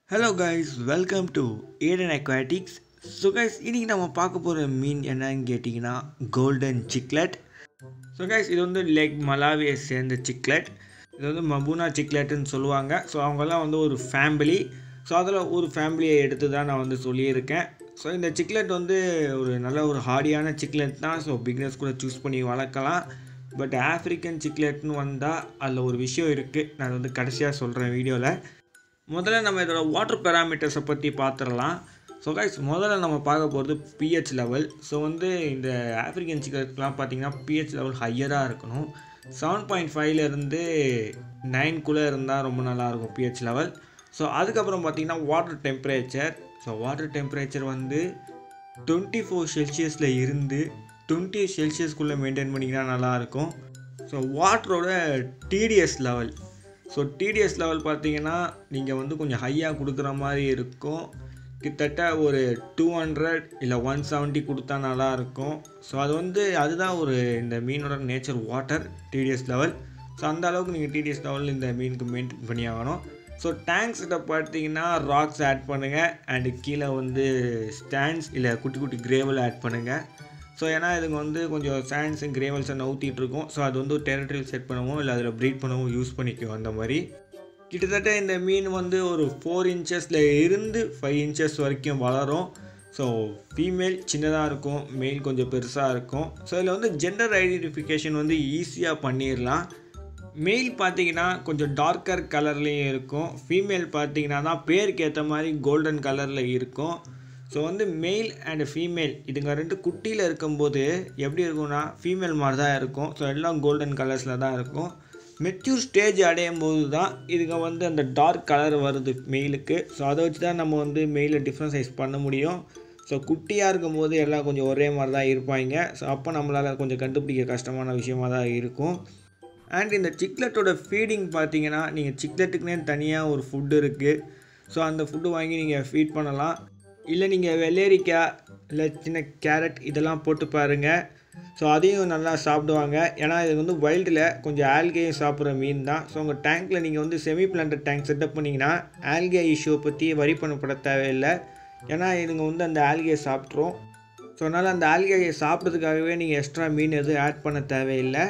hello guys welcome to Eden aquatics so guys இன்றைக்கி நம்ம பார்க்க போகிற மீன் என்னன்னு கேட்டிங்கன்னா கோல்டன் சிக்லெட் ஸோ கைஸ் இது வந்து லேக் மலாவியை சேர்ந்த சிக்லெட் இது வந்து மபூனா சிக்லெட்டுன்னு சொல்லுவாங்க ஸோ அவங்கெல்லாம் வந்து ஒரு ஃபேமிலி ஸோ அதில் ஒரு ஃபேமிலியை எடுத்து தான் நான் வந்து சொல்லியிருக்கேன் ஸோ இந்த சிக்லெட் வந்து ஒரு நல்ல ஒரு ஹார்டியான சிக்லெட் தான் ஸோ பிக்னஸ் கூட சூஸ் பண்ணி வளர்க்கலாம் பட் ஆஃப்ரிக்கன் சிக்லெட்னு வந்தால் அதில் ஒரு விஷயம் இருக்குது நான் அது வந்து கடைசியாக சொல்கிறேன் வீடியோவில் முதல்ல நம்ம இதோட வாட்டர் பேராமீட்டர்ஸை பற்றி பார்த்துடலாம் ஸோ கைஸ் முதல்ல நம்ம பார்க்க போகிறது பிஹெச் லெவல் ஸோ வந்து இந்த ஆஃப்ரிக்கன் சிக்கனுக்குலாம் பார்த்தீங்கன்னா பிஹெச் லெவல் ஹையராக இருக்கணும் செவன் பாயிண்ட் ஃபைவ்லேருந்து நைன்குள்ளே இருந்தால் ரொம்ப நல்லாயிருக்கும் பிஹெச் லெவல் ஸோ அதுக்கப்புறம் பார்த்தீங்கன்னா water temperature so water temperature வந்து டுவெண்ட்டி ஃபோர் செல்சியஸில் இருந்து டுவெண்ட்டி செல்சியஸ்க்குள்ளே மெயின்டைன் பண்ணிங்கன்னா நல்லாயிருக்கும் ஸோ வாட்டரோட TDS level so TDS level பார்த்தீங்கன்னா நீங்கள் வந்து கொஞ்சம் ஹையாக கொடுக்குற மாதிரி இருக்கும் கிட்டத்தட்ட ஒரு டூ ஹண்ட்ரட் இல்லை ஒன் செவன்ட்டி கொடுத்தா நல்லாயிருக்கும் ஸோ அது வந்து அதுதான் ஒரு இந்த மீனோட nature water TDS level so அந்த அளவுக்கு நீங்கள் டிடிஎஸ் லெவல் இந்த மீனுக்கு மெயின்டைன் பண்ணி ஆகணும் ஸோ டேங்க்ஸ்கிட்ட பார்த்தீங்கன்னா ராக்ஸ் ஆட் பண்ணுங்கள் அண்டு கீழே வந்து ஸ்டாண்ட்ஸ் இல்லை குட்டி குட்டி கிரேவல் ஆட் பண்ணுங்கள் ஸோ ஏன்னா இதுங்க வந்து கொஞ்சம் சாண்ட்ஸ் அண்ட் கிரேவல்ஸை நவுத்திட்டு இருக்கும் ஸோ அது வந்து ஒரு டெரிட்டரி செட் பண்ணவும் இல்லை அதில் ப்ரீட் பண்ணவும் யூஸ் பண்ணிக்கும் அந்த மாதிரி கிட்டத்தட்ட இந்த மீன் வந்து ஒரு ஃபோர் இன்ச்சஸில் இருந்து ஃபைவ் இன்ச்சஸ் வரைக்கும் வளரும் ஸோ ஃபீமேல் சின்னதாக இருக்கும் மெயில் கொஞ்சம் பெருசாக இருக்கும் ஸோ இதில் வந்து ஜெண்டர் ஐடென்டிஃபிகேஷன் வந்து ஈஸியாக பண்ணிடலாம் மெயில் பார்த்தீங்கன்னா கொஞ்சம் டார்க்கர் கலர்லேயும் இருக்கும் ஃபீமேல் பார்த்தீங்கன்னா தான் பேருக்கு ஏற்ற மாதிரி கோல்டன் கலரில் இருக்கும் ஸோ வந்து மெயில் அண்ட் ஃபீமேல் இதுங்க ரெண்டு குட்டியில் இருக்கும்போது எப்படி இருக்கும்னா ஃபீமேல் மாதிரி தான் இருக்கும் ஸோ எல்லாம் கோல்டன் கலர்ஸில் தான் இருக்கும் மெச்சூர் ஸ்டேஜ் அடையும் போது தான் இதுங்க வந்து அந்த டார்க் கலர் வருது மெயிலுக்கு ஸோ அதை வச்சு தான் நம்ம வந்து மெயிலை டிஃப்ரென்சைஸ் பண்ண முடியும் ஸோ குட்டியாக இருக்கும்போது எல்லாம் கொஞ்சம் ஒரே மாதிரி தான் இருப்பாங்க ஸோ அப்போ நம்மளால் கொஞ்சம் கண்டுபிடிக்க கஷ்டமான விஷயமாக தான் இருக்கும் அண்ட் இந்த சிக்லெட்டோட ஃபீடிங் பார்த்தீங்கன்னா நீங்கள் சிக்லெட்டுக்குனே தனியாக ஒரு ஃபுட்டு இருக்குது ஸோ அந்த ஃபுட்டு வாங்கி நீங்கள் ஃபீட் பண்ணலாம் இல்லை நீங்கள் வெள்ளரிக்காய் இல்லை சின்ன கேரட் இதெல்லாம் போட்டு பாருங்கள் ஸோ அதையும் நல்லா சாப்பிடுவாங்க ஏன்னா இது வந்து வைல்டில் கொஞ்சம் ஆல்கையும் சாப்பிட்ற மீன் தான் ஸோ உங்கள் டேங்க்கில் நீங்கள் வந்து செமி பிளான்டட் டேங்க் செட்டப் பண்ணிங்கன்னா ஆல்கே இஷ்யூவை பற்றி வரி பண்ணப்பட தேவையில்லை ஏன்னா இதுங்க வந்து அந்த ஆல்கையை சாப்பிட்ரும் ஸோ அதனால் அந்த ஆல்கையை சாப்பிட்றதுக்காகவே நீங்கள் எக்ஸ்ட்ரா மீன் எதுவும் ஆட் பண்ண தேவையில்லை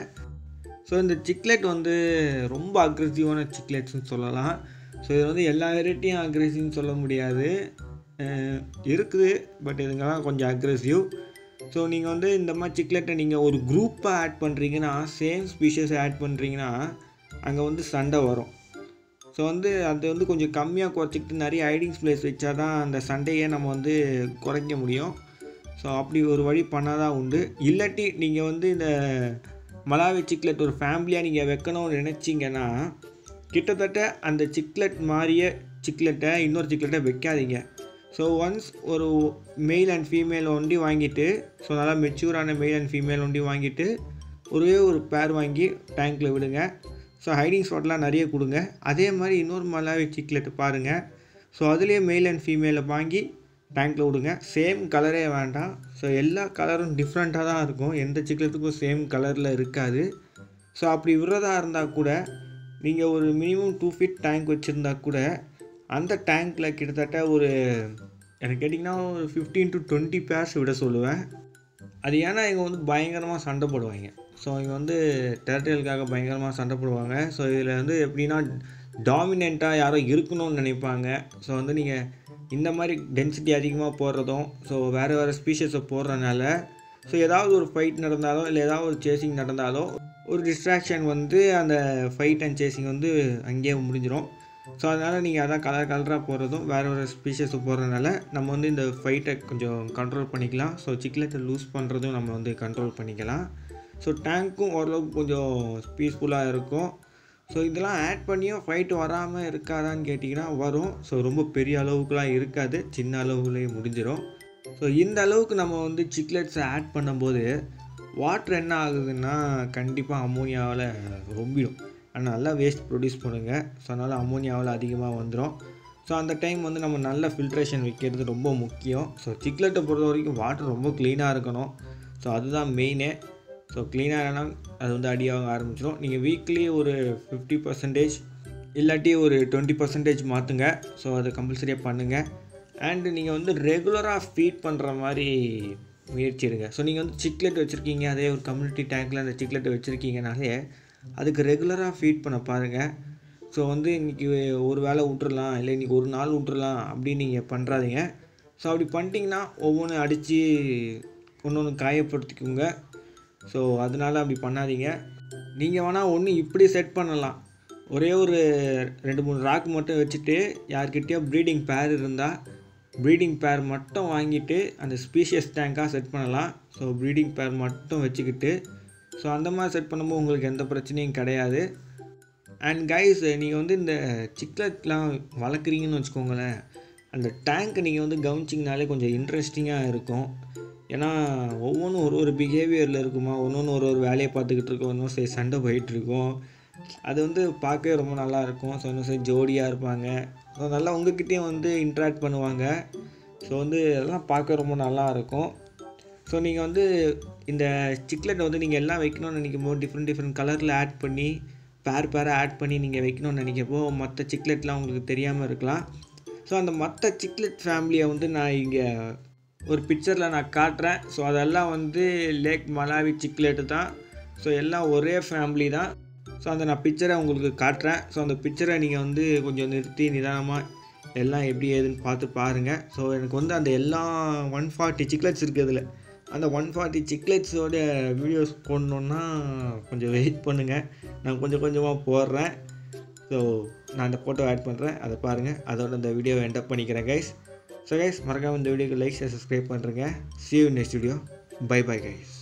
ஸோ இந்த சிக்லெட் வந்து ரொம்ப அக்ரெசிவான சிக்லெட்ஸ்னு சொல்லலாம் ஸோ இது வந்து எல்லா வெரைட்டியும் அக்ரெசிவ்னு சொல்ல முடியாது இருக்குது பட் இதுங்கெல்லாம் கொஞ்சம் அக்ரெசிவ் ஸோ நீங்கள் வந்து இந்த மாதிரி சிக்லெட்டை நீங்கள் ஒரு குரூப்பாக ஆட் பண்ணுறீங்கன்னா சேம் ஸ்பீஷஸ் ஆட் பண்ணுறீங்கன்னா அங்கே வந்து சண்டை வரும் ஸோ வந்து அது வந்து கொஞ்சம் கம்மியாக குறைச்சிக்கிட்டு நிறைய ஐடிங்ஸ் பிளேஸ் வச்சா தான் அந்த சண்டையை நம்ம வந்து குறைக்க முடியும் ஸோ அப்படி ஒரு வழி பண்ணால் தான் உண்டு இல்லாட்டி நீங்கள் வந்து இந்த மலாவி சிக்லெட் ஒரு ஃபேமிலியாக நீங்கள் வைக்கணும்னு நினச்சிங்கன்னா கிட்டத்தட்ட அந்த சிக்லெட் மாதிரியே சிக்லெட்டை இன்னொரு சிக்லெட்டை வைக்காதீங்க ஸோ ஒன்ஸ் ஒரு மெயில் அண்ட் ஃபீமேல் ஒண்டி வாங்கிட்டு ஸோ நல்லா மெச்சூரான மெயில் அண்ட் ஃபீமேல் ஒண்டி வாங்கிட்டு ஒரே ஒரு பேர் வாங்கி டேங்க்கில் விடுங்க ஸோ ஹைடிங் ஸ்பாட்லாம் நிறைய கொடுங்க அதே மாதிரி இன்னொரு மலாவி சிக்லெட்டு பாருங்கள் ஸோ அதுலேயே மெயில் அண்ட் ஃபீமேலை வாங்கி டேங்க்கில் விடுங்க சேம் கலரே வேண்டாம் ஸோ எல்லா கலரும் டிஃப்ரெண்ட்டாக தான் இருக்கும் எந்த சிக்லெட்டுக்கும் சேம் கலரில் இருக்காது ஸோ அப்படி விடுறதா இருந்தால் கூட நீங்கள் ஒரு மினிமம் டூ ஃபீட் டேங்க் வச்சுருந்தா கூட அந்த டேங்க்கில் கிட்டத்தட்ட ஒரு எனக்கு கேட்டிங்கன்னா ஒரு ஃபிஃப்டீன் டு டுவெண்ட்டி பேர்ஸ் விட சொல்லுவேன் அது ஏன்னா இவங்க வந்து பயங்கரமாக சண்டை போடுவாங்க ஸோ இவங்க வந்து டெரிட்டரியலுக்காக பயங்கரமாக சண்டை போடுவாங்க ஸோ இதில் வந்து எப்படின்னா டாமினண்ட்டாக யாரோ இருக்கணும்னு நினைப்பாங்க ஸோ வந்து நீங்கள் இந்த மாதிரி டென்சிட்டி அதிகமாக போடுறதும் ஸோ வேறு வேறு ஸ்பீஷஸை போடுறதுனால ஸோ ஏதாவது ஒரு ஃபைட் நடந்தாலோ இல்லை ஏதாவது ஒரு சேசிங் நடந்தாலோ ஒரு டிஸ்ட்ராக்ஷன் வந்து அந்த ஃபைட் அண்ட் சேசிங் வந்து அங்கேயே முடிஞ்சிடும் ஸோ அதனால் நீங்கள் அதான் கலர் கலராக போடுறதும் வேறு வேறு ஸ்பீஷஸ் போடுறதுனால நம்ம வந்து இந்த ஃபைட்டை கொஞ்சம் கண்ட்ரோல் பண்ணிக்கலாம் ஸோ சிக்லெட்டை லூஸ் பண்ணுறதும் நம்ம வந்து கண்ட்ரோல் பண்ணிக்கலாம் ஸோ டேங்க்கும் ஓரளவுக்கு கொஞ்சம் பீஸ்ஃபுல்லாக இருக்கும் ஸோ இதெல்லாம் ஆட் பண்ணியும் ஃபைட் வராமல் இருக்காதான்னு கேட்டிங்கன்னா வரும் ஸோ ரொம்ப பெரிய அளவுக்குலாம் இருக்காது சின்ன அளவுலேயே முடிஞ்சிடும் ஸோ இந்த அளவுக்கு நம்ம வந்து சிக்லெட்ஸை ஆட் பண்ணும்போது வாட்ரு என்ன ஆகுதுன்னா கண்டிப்பாக அமோனியாவில் ரொம்பிடும் ஆனால் நல்லா வேஸ்ட் ப்ரொடியூஸ் பண்ணுங்கள் ஸோ அதனால் அமோனியாவில் அதிகமாக வந்துடும் ஸோ அந்த டைம் வந்து நம்ம நல்ல ஃபில்ட்ரேஷன் வைக்கிறது ரொம்ப முக்கியம் ஸோ சிக்லெட்டை பொறுத்த வரைக்கும் வாட்டர் ரொம்ப க்ளீனாக இருக்கணும் ஸோ அதுதான் மெயினே ஸோ க்ளீனாக இல்லைனா அது வந்து அடியாக ஆரம்பிச்சிடும் நீங்கள் வீக்லி ஒரு ஃபிஃப்டி பர்சன்டேஜ் இல்லாட்டி ஒரு டுவெண்ட்டி பர்சன்டேஜ் மாற்றுங்க ஸோ அதை கம்பல்சரியாக பண்ணுங்கள் அண்டு நீங்கள் வந்து ரெகுலராக ஃபீட் பண்ணுற மாதிரி முயற்சி எடுங்க ஸோ நீங்கள் வந்து சிக்லெட் வச்சுருக்கீங்க அதே ஒரு கம்யூனிட்டி டேங்க்கில் அந்த சிக்லெட்டை வச்சுருக்கீங்கனாலே அதுக்கு ரெகுலராக ஃபீட் பண்ண பாருங்கள் ஸோ வந்து இன்றைக்கி ஒரு வேளை விட்டுறலாம் இல்லை இன்றைக்கி ஒரு நாள் விட்டுறலாம் அப்படின்னு நீங்கள் பண்ணுறாதீங்க ஸோ அப்படி பண்ணிட்டீங்கன்னா ஒவ்வொன்றும் அடித்து ஒன்று ஒன்று காயப்படுத்திக்கோங்க ஸோ அதனால் அப்படி பண்ணாதீங்க நீங்கள் வேணால் ஒன்று இப்படி செட் பண்ணலாம் ஒரே ஒரு ரெண்டு மூணு ராக் மட்டும் வச்சுட்டு யார்கிட்டயோ ப்ரீடிங் பேர் இருந்தால் ப்ரீடிங் பேர் மட்டும் வாங்கிட்டு அந்த ஸ்பீஷியஸ் டேங்காக செட் பண்ணலாம் ஸோ ப்ரீடிங் பேர் மட்டும் வச்சுக்கிட்டு ஸோ அந்த மாதிரி செட் பண்ணும்போது உங்களுக்கு எந்த பிரச்சனையும் கிடையாது அண்ட் கைஸ் நீங்கள் வந்து இந்த சிக்லெட்லாம் வளர்க்குறீங்கன்னு வச்சுக்கோங்களேன் அந்த டேங்க்கை நீங்கள் வந்து கவனிச்சிங்கனாலே கொஞ்சம் இன்ட்ரெஸ்டிங்காக இருக்கும் ஏன்னா ஒவ்வொன்றும் ஒரு ஒரு பிஹேவியரில் இருக்குமா ஒன்று ஒரு ஒரு வேலையை பார்த்துக்கிட்டு இருக்கோம் இன்னும் சரி சண்டை போயிட்டு இருக்கோம் அது வந்து பார்க்கவே ரொம்ப நல்லா இருக்கும் ஸோ இன்னும் சரி ஜோடியாக இருப்பாங்க ஸோ நல்லா உங்ககிட்டயும் வந்து இன்ட்ராக்ட் பண்ணுவாங்க ஸோ வந்து அதெல்லாம் பார்க்க ரொம்ப நல்லா இருக்கும் ஸோ நீங்கள் வந்து இந்த சிக்லெட் வந்து நீங்கள் எல்லாம் வைக்கணும்னு நினைக்கும் போது டிஃப்ரெண்ட் டிஃப்ரெண்ட் கலரில் ஆட் பண்ணி பேர் பேராக ஆட் பண்ணி நீங்கள் வைக்கணும்னு நினைக்கப்போ மற்ற சிக்லெட்லாம் உங்களுக்கு தெரியாமல் இருக்கலாம் ஸோ அந்த மற்ற சிக்லெட் ஃபேமிலியை வந்து நான் இங்கே ஒரு பிக்சரில் நான் காட்டுறேன் ஸோ அதெல்லாம் வந்து லேக் மலாவி சிக்லெட்டு தான் ஸோ எல்லாம் ஒரே ஃபேமிலி தான் ஸோ அந்த நான் பிக்சரை உங்களுக்கு காட்டுறேன் ஸோ அந்த பிக்சரை நீங்கள் வந்து கொஞ்சம் நிறுத்தி நிதானமாக எல்லாம் எப்படி ஏதுன்னு பார்த்து பாருங்கள் ஸோ எனக்கு வந்து அந்த எல்லா ஒன் ஃபார்ட்டி சிக்லெட்ஸ் இருக்குது அதில் அந்த ஒன் ஃபார்ட்டி சிக்லெட்ஸோட வீடியோஸ் போடணுன்னா கொஞ்சம் வெயிட் பண்ணுங்கள் நான் கொஞ்சம் கொஞ்சமாக போடுறேன் ஸோ நான் அந்த ஃபோட்டோ ஆட் பண்ணுறேன் அதை பாருங்கள் அதோட இந்த வீடியோவை என்டப் பண்ணிக்கிறேன் கைஸ் ஸோ கைஸ் மறக்காமல் இந்த வீடியோக்கு லைக் சப்ஸ்கிரைப் பண்ணுறேங்க see you in next video bye bye guys